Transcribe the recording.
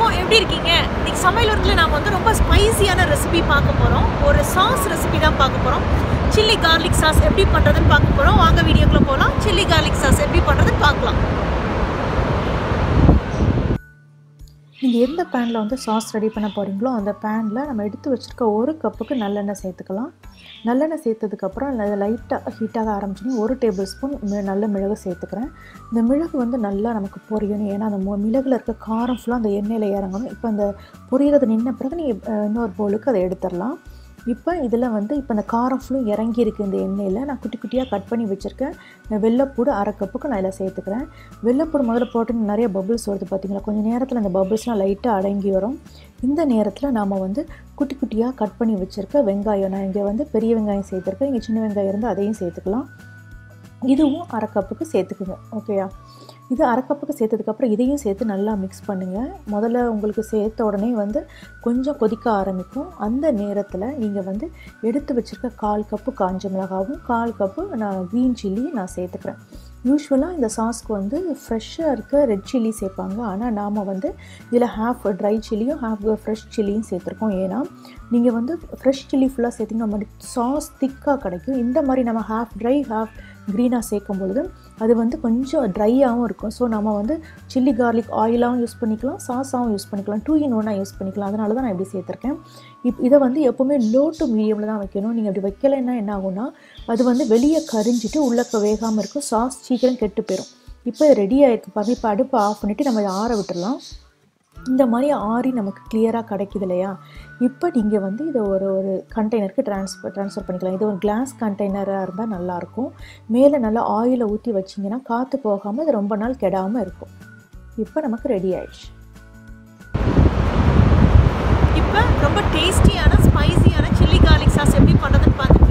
எப்படி இருக்கீங்க இன்னைக்கு சமையல் ஒர்க்கில் நாம் வந்து ரொம்ப ஸ்பைசியான ரெசிபி பார்க்க போகிறோம் ஒரு சாஸ் ரெசிபி தான் பார்க்க போகிறோம் சில்லி கார்லிக் சாஸ் எப்படி பண்ணுறதுன்னு பார்க்க போகிறோம் வாங்க வீடியோக்குள்ளே போகலாம் சில்லி கார்லிக் சாஸ் எப்படி பண்ணுறதுன்னு பார்க்கலாம் நீங்கள் எந்த பேனில் வந்து சாஸ் ரெடி பண்ண போகிறீங்களோ அந்த பேனில் நம்ம எடுத்து வச்சுருக்க ஒரு கப்புக்கு நல்லெண்ணெய் சேர்த்துக்கலாம் நல்லெண்ணெய் சேர்த்ததுக்கப்புறம் அது லைட்டாக ஹீட்டாக ஆரம்பிச்சோன்னே ஒரு டேபிள் ஸ்பூன் நல்ல மிளகு சேர்த்துக்கிறேன் இந்த மிளகு வந்து நல்லா நமக்கு பொரியணும் ஏன்னா அந்த மு- மிளகுல இருக்க காரம் ஃபுல்லாக அந்த எண்ணெயில் இறங்கணும் இப்போ அந்த பொரியறது நின்ன பிறகு நீங்கள் இன்னொரு பவுலுக்கு அதை எடுத்துடலாம் இப்போ இதில் வந்து இப்போ இந்த காரம் ஃபுல்லும் இறங்கி இருக்கு இந்த எண்ணெயில் நான் குட்டி குட்டியாக கட் பண்ணி வச்சுருக்கேன் இந்த வெள்ளைப்பூடு அரை கப்புக்கு நான் இதில் சேர்த்துக்கிறேன் வெள்ளைப்பூடு முதல்ல போட்டு நிறைய பபிள்ஸ் வருது பார்த்தீங்களா கொஞ்சம் நேரத்தில் அந்த பபிள்ஸ்லாம் லைட்டாக அடங்கி வரும் இந்த நேரத்தில் நாம் வந்து குட்டி குட்டியாக கட் பண்ணி வச்சுருக்க வெங்காயம் நான் இங்கே வந்து பெரிய வெங்காயம் சேர்த்துருக்கேன் இங்கே சின்ன வெங்காயம் இருந்தால் அதையும் சேர்த்துக்கலாம் இதுவும் அரை கப்புக்கு சேர்த்துக்குங்க ஓகேயா இது அரை கப்புக்கு சேர்த்ததுக்கப்புறம் இதையும் சேர்த்து நல்லா மிக்ஸ் பண்ணுங்கள் முதல்ல உங்களுக்கு சேர்த்த உடனே வந்து கொஞ்சம் கொதிக்க ஆரம்பிக்கும் அந்த நேரத்தில் நீங்கள் வந்து எடுத்து வச்சுருக்க கால் கப்பு காஞ்ச மிளகாவும் கால் கப்பு நான் க்ரீன் சில்லி நான் சேர்த்துக்கிறேன் யூஸ்வலாக இந்த சாஸ்க்கு வந்து ஃப்ரெஷ்ஷாக இருக்க ரெட் சில்லி சேர்ப்பாங்க ஆனால் நாம் வந்து இதில் ஹாஃப் ட்ரை சில்லியும் ஹாஃப் ஃப்ரெஷ் சில்லியும் சேர்த்துருக்கோம் ஏன்னா நீங்கள் வந்து ஃப்ரெஷ் சில்லி ஃபுல்லாக சேர்த்திங்கன்னா நம்ம சாஸ் திக்காக கிடைக்கும் இந்த மாதிரி நம்ம ஹாஃப் ட்ரை ஹாஃப் க்ரீனாக சேர்க்கும் பொழுது அது வந்து கொஞ்சம் ட்ரையாகவும் இருக்கும் ஸோ நம்ம வந்து சில்லி கார்லிக் ஆயிலாகவும் யூஸ் பண்ணிக்கலாம் சாஸாகவும் யூஸ் பண்ணிக்கலாம் டூ இன் ஒன்னாக யூஸ் பண்ணிக்கலாம் அதனால தான் நான் இப்படி சேர்த்துருக்கேன் இப் இதை வந்து எப்போவுமே லோ டு மீடியமில் தான் வைக்கணும் நீங்கள் அப்படி வைக்கலைன்னா என்ன ஆகும்னா அது வந்து வெளியே கரிஞ்சிட்டு உள்ளக்க வேகாமல் இருக்கும் சாஸ் சீக்கிரம் கெட்டு போயிடும் இப்போ ரெடி ஆகிருக்கு பாருங்க இப்போ அடுப்பை ஆஃப் பண்ணிவிட்டு நம்ம இதை ஆற விட்டுடலாம் இந்த மாதிரி ஆறி நமக்கு கிளியராக கிடைக்குது இல்லையா இப்போ நீங்கள் வந்து இதை ஒரு ஒரு கண்டெய்னருக்கு ட்ரான்ஸ்ஃபர் ட்ரான்ஸ்ஃபர் பண்ணிக்கலாம் இது ஒரு கிளாஸ் கண்டெய்னராக இருந்தால் நல்லாயிருக்கும் மேலே நல்லா ஆயிலை ஊற்றி வச்சிங்கன்னா காற்று போகாமல் இது ரொம்ப நாள் கெடாமல் இருக்கும் இப்போ நமக்கு ரெடி ஆயிடுச்சு இப்போ ரொம்ப டேஸ்டியான ஸ்பைசியான சில்லி கார்லிக் சாஸ் எப்படி பண்ணுறதுன்னு பார்த்து